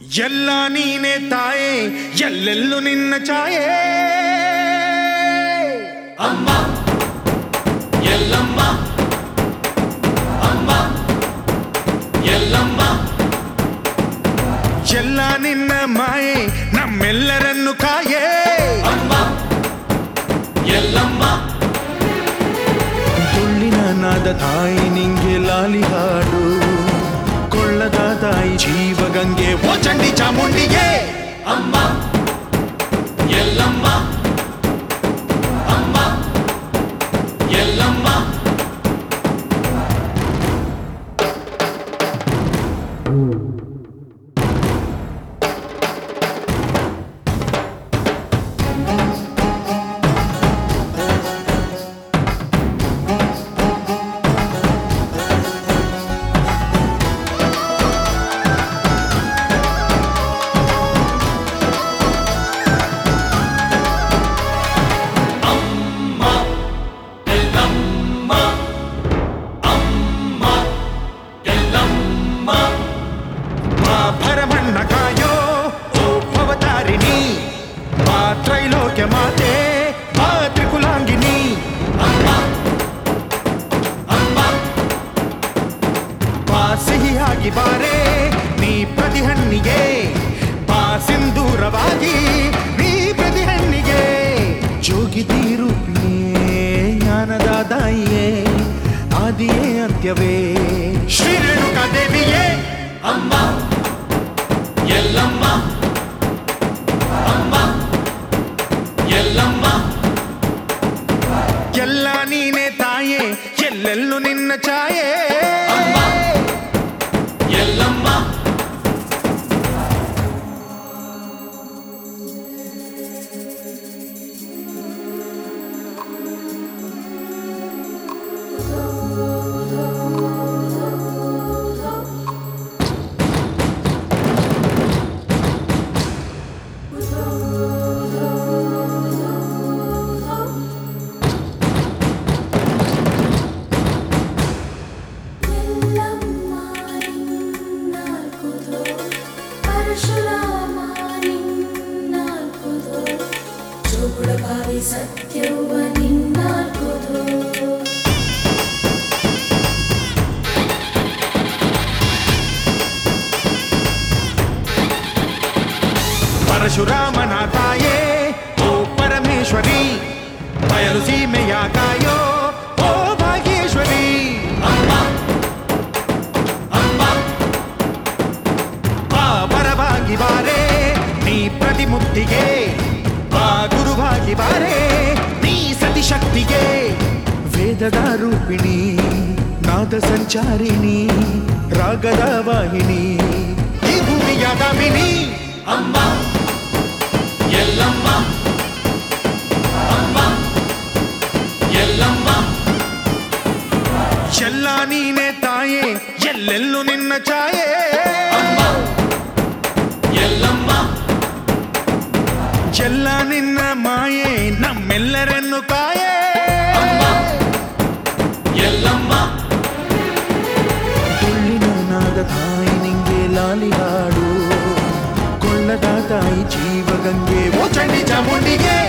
ಎಲ್ಲ ನೀನೆ ತಾಯೇ ಎಲ್ಲೆಲ್ಲೂ ನಿನ್ನ ಛಾಯೆ ಅಮ್ಮ ಎಲ್ಲಮ್ಮ ಅಮ್ಮ ಎಲ್ಲಮ್ಮ ಎಲ್ಲ ನಿನ್ನ ಮಾಯೆ ನಮ್ಮೆಲ್ಲರನ್ನು ಕಾಯೇ ಅಮ್ಮ ಎಲ್ಲಮ್ಮ ತುಳ್ಳಿನ ನಾದ ತಾಯಿ ನಿಂಗೆ ಲಾಲಿ ಹಾಡು ಕೊಳ್ಳದ ತಾಯಿ ಜೀವಗಂಗೆ ಓ ಚಂಡಿ ಚಾಮುಂಡಿಗೆ ಅಮ್ಮ ಎಲ್ಲಮ್ಮ ಅಮ್ಮ ಎಲ್ಲಮ್ಮ ಅಮ್ಮ ಎಲ್ಲಮ್ಮ ಅಮ್ಮ ಎಲ್ಲಮ್ಮ ಮಾ ಭರಮಣ್ಣ ಕಾಯೋ ಓ ಭವತಾರಿಣಿ ಮಾ ತ್ರೈಲೋಕ್ಯ ಮಾತೆ ಮಾ ತ್ರಿಕುಲಾಂಗಿನಿ ಅಮ್ಮ ಅಮ್ಮ ಬಾ ಸಿಹಿಯಾಗಿ ಬಾರೆ ನೀ ಪ್ರತಿಹಣ್ಣಿಗೆ ಬಾ ಸಿಂಧೂರವಾಗಿ ನೀ ಪ್ರತಿಹಣ್ಣಿಗೆ ಜೋಗಿತಿ ರೂಪಿಣಿಯೇ ಜ್ಞಾನದ ತಾಯಿಯೇ ಆದಿಯೇ ಅಂತ್ಯವೇ ಶ್ರೀ ರೇಣುಕಾ ದೇವಿಯೇ ಅಮ್ಮ ಎಲ್ಲಮ್ಮ ಅಮ್ಮ ಎಲ್ಲಮ್ಮ ಎಲ್ಲ ನೀನೆ ತಾಯೇ ಎಲ್ಲೆಲ್ಲೂ ನಿನ್ನ ಛಾಯೆ ಅಮ್ಮ ಎಲ್ಲಮ್ಮ ಸತ್ಯವ ನಿನ್ನಾಲ್ಕುದು ಪರಶುರಾಮನ ತಾಯೇ ಓ ಪರಮೇಶ್ವರಿ ಬಯಲು ಸೀಮೆಯ ಕಾಯೋ ಓ ಭಾಗೇಶ್ವರಿ ಅಮ್ಮ ಅಮ್ಮ ಬಾ ಪರವಾಗಿ ಬಾರೆ ನೀ ಪ್ರತಿಮುಕ್ತಿಗೆ ಬಾ ಗುರುವಾಗಿ ಬಾರೆ ನೀ ಸತಿಶಕ್ತಿಗೆ ವೇದದ ರೂಪಿಣಿ ನಾದ ಸಂಚಾರಿಣಿ ರಾಗದ ವಾಹಿನಿ ಈ ಭೂಮಿಯ ದಾಮಿನಿ ಅಮ್ಮ ಎಲ್ಲಮ್ಮ ಅಮ್ಮ ಎಲ್ಲಮ್ಮ ಎಲ್ಲ ನೀನೆ ತಾಯೇ ಎಲ್ಲೆಲ್ಲೂ ನಿನ್ನ ಛಾಯೆ ಅಮ್ಮ ಎಲ್ಲಮ್ಮ ಎಲ್ಲ ನಿನ್ನ ಮಾಯೆ ನಮ್ಮೆಲ್ಲರನ್ನು ಕಾಯೇ ಅಮ್ಮ ಎಲ್ಲಮ್ಮ ತುಳ್ಳಿನ ನಾದ ತಾಯಿ ನಿಂಗೆ ಲಾಲಿ ಹಾಡು ಕೊಳ್ಳದ ತಾಯಿ ಜೀವಗಂಗೆ ಓ ಚಂಡಿ ಚಾಮುಂಡಿಗೆ